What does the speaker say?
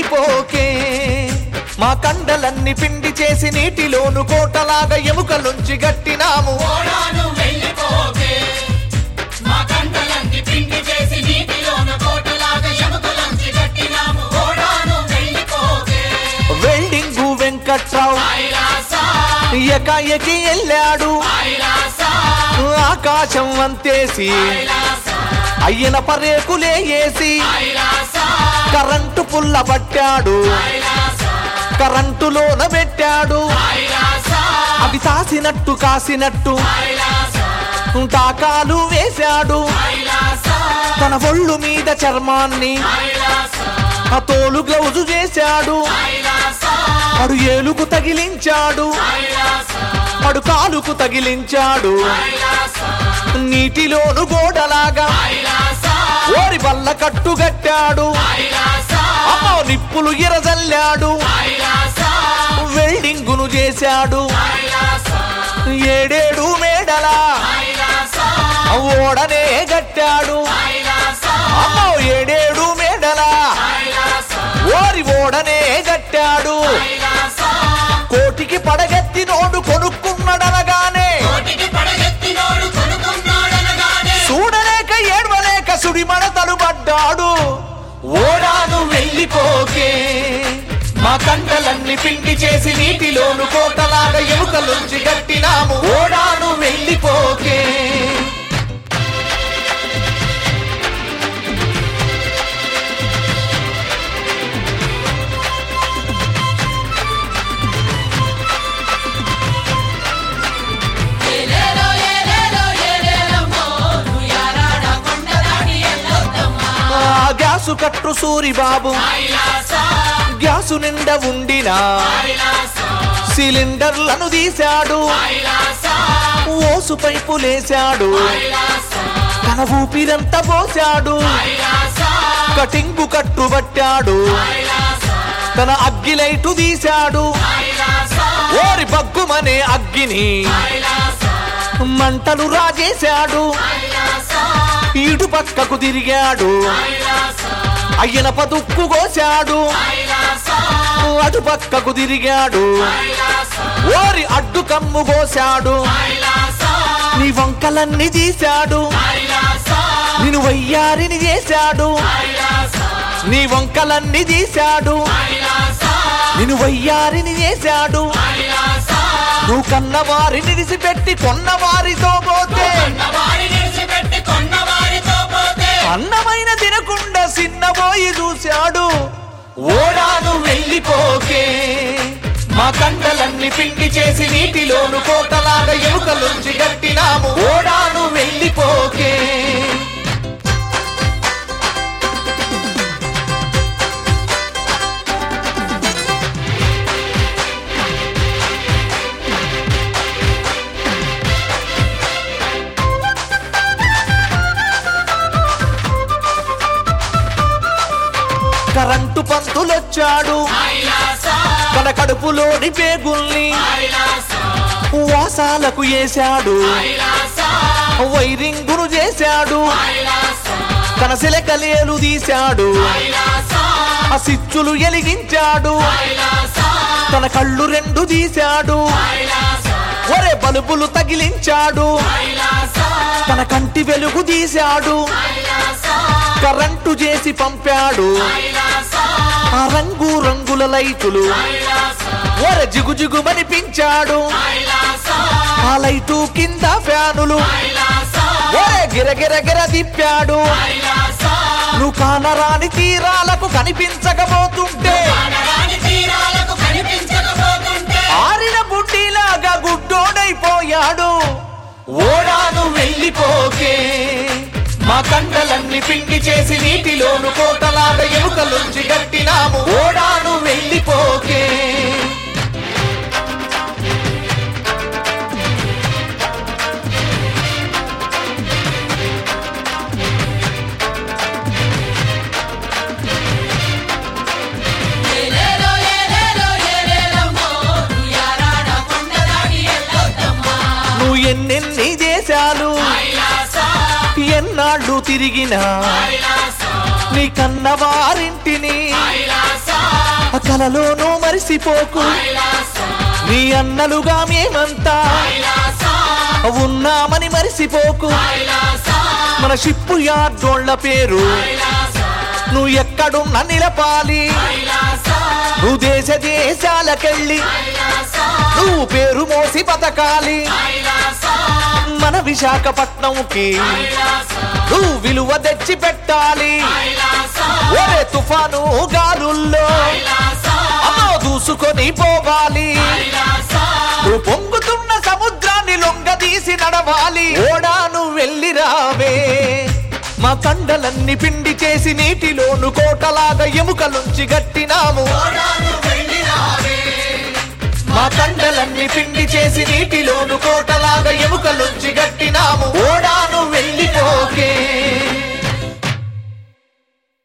వెళ్ళిపోకే మా కండలన్ని పిండి చేసి నీటిలోను కోటలాగా ఎముకలుంచి గట్టినాము ఓడాను వెళ్ళిపోకే మా కంటలన్నీ పిండి చేసి నీటిలోన కోటలాగా ఎముకలంచి కట్టినాము ఓడాను వెళ్ళిపోకే వెల్డింగు వెంకట్రావు ఐలాసా ఎకాయకి వెళ్ళాడు ఐలాసా ఆకాశం అంతేసి ఐలాసా అయ్యన పరేకులే వేసి ఐలాసా కరెంటు పుల్ల పట్టాడు ఐలాసా కరెంటులోన పెట్టాడు ఐలాసా అవి తాసినట్టు కాసినట్టు ఐలాసా టాకాలు వేశాడు ఐలాసా తన ఒళ్ళు మీద చర్మాన్ని ఐలాసా ఆ తోలు గ్లౌజు చేశాడు ఐలాసా అడు ఏలుకు తగిలించాడు ఐలాసా అడు కాలుకు తగిలించాడు ఐలాసా నీటిలోను గోడలాగా ఐలాసా ఓరి బల్ల కట్టుగట్టాడు ఐలాసా అమ్మో నిప్పులు ఇరజల్లాడు ఐలాసా వెల్డింగును చేశాడు ఐలాసా ఏడేడు మేడలా ఐలాసా ఓడనే గట్టాడు ఐలాసా అమ్మో ఏడేడు మేడలా ఐలాసా ఓరి ఓడనే గట్టాడు ఐలాసా కోటికి పడగెత్తి నోడు కొనుక్కున్నాడనగానే కోటికి పడగెత్తినోడు కొనుక్కున్నాడనగానే చూడలేక ఏడవలేక సుడిమడ తడుపడ్డాడు ఓడాను వెళ్ళిపోకే మా కండలన్నీ పిండి చేసి నీటిలోను కోటలాగా ఎముకలుంచి గట్టినాము ఓడాను వెళ్ళిపోకే ఏలేలో ఏలేలో ఏలేలమ్మో నుయారాడ కొండలాడి ఎల్లొద్దమ్మా ఆ గ్యాసు కట్టు సూరిబాబు ఐలాసా గ్యాసు నిండా ఉండిన ఐలాసా సిలిండర్లను తీశాడు ఐలాసా ఓసు పైపులేశాడు ఐలాసా తన ఊపిరంతా పోశాడు ఐలాసా కటింగు కట్టుబట్టాడు ఐలాసా తన అగ్గిలైటు తీశాడు ఐలాసా ఓరి బగ్గుమనే అగ్గిని ఐలాసా మంటలు రాజేశాడు ఐలాసా ఇటు పక్కకు తిరిగాడు ఐలాసా అయ్యన పదుక్కు కోశాడు ఐలాసా అటు పక్కకు తిరిగాడు ఐలాసా ఓరి అడ్డు కమ్ము కోశాడు ఐలాసా నీ వంకలన్నీ తీశాడు ఐలాసా నిన్ను వయ్యారిని చేశాడు ఐలాసా నీ వంకలన్నీ తీశాడు ఐలాసా నిన్ను వయ్యారిని చేశాడు ఐలాసా నువ్వు కన్నవారిని విడిచిపెట్టి కొన్నవారితో పోతే కొన్నవారి నిలిచిపెట్టి కొన్నవారితో పోతే అన్నమైన తినకుండా చిన్నబోయి చూశాడు ఓడాను వెళ్ళిపోకే మా కండలన్నీ పిండి చేసి నీటిలోను కోటలాగా ఎముకలుంచి గట్టినాము ఓడాను వెళ్ళిపోకే కరెంటు పంతులొచ్చాడు ఐలాసా తన కడుపులోని పేగుల్ని ఐలాసా వాసాలకు వేశాడు ఐలాసా వైరింగును చేశాడు ఐలాసా తన సిలకలేలు తీశాడు ఐలాసా ఆ సిచ్చులు ఎలిగించాడు ఐలాసా తన కళ్ళు రెండు తీశాడు ఐలాసా ఒరే బలుబులు తగిలించాడు ఐలాసా తన కంటి వెలుగు తీశాడు ఐలాసా కరెంటు చేసి పంపాడు ఐలాసా ఆ రంగు రంగుల లైటులు ఐలాసా ఒరే జిగు జిగుమనిపించాడు ఐలాసా ఆ లైటు కింద ఫ్యానులు ఐలాసా ఒరే గిరగిర గిర తిప్పాడు ఐలాసా నువ్వు కానరాని తీరాలకు కనిపించకపోతుంటే అనరాని తీరాలకు కనిపించకపోతుంటే ఆరిన బుడ్డిలాగా గుడ్డోడైపోయాడు ఓడాను వెళ్ళిపోకే మా కండలన్నీ పిండి చేసి నీటిలోను కోటలాగా ఎముకలుంచి గట్టినాము ఓడాను వెళ్ళిపోకే ఏలేలో ఏలేలో ఏలేలమ్మో నుయారాడ కొండలాడి ఎల్లొద్దమ్మా నువ్వు ఎన్నెన్ని దేశాలు ఐలాసా ఎన్నాళ్ళు తిరిగినా ఐలాసా నీ కన్నవారింటిని ఐలాసా కలలోనూ మరిసిపోకు కైలాసం నీ అన్నలుగా మేమంతా కైలాసం ఉన్నామని మరిసిపోకు కైలాసం మన షిప్పు యార్డోళ్ల పేరు కైలాసం నువ్వు ఎక్కడున్నా నిలపాలి కైలాసం నువ్వు దేశ దేశాలకెళ్ళి కైలాసం నువ్వు పేరు మోసి బతకాలి కైలాసం మన విశాఖపట్నంకి కైలాసం నువ్వు విలువ తెచ్చి పెట్టాలి కైలాసం ఒరే తుఫాను గాలుల్లో కైలాసం అమ్మో దూసుకొని పోవాలి కైలాసం నువ్వు పొంగుతున్న సముద్రాన్ని లొంగదీసి నడవాలి ఓడాను వెళ్ళి రావే మా కండలన్నీ పిండి చేసి నీటిలోను కోటలాగా ఎముకలుంచి గట్టినాము ఓడాను వెళ్ళి రావే మా కండలన్నీ పిండి చేసి నీటిలోను కోటలాగా ఎముకలుంచి గట్టినాము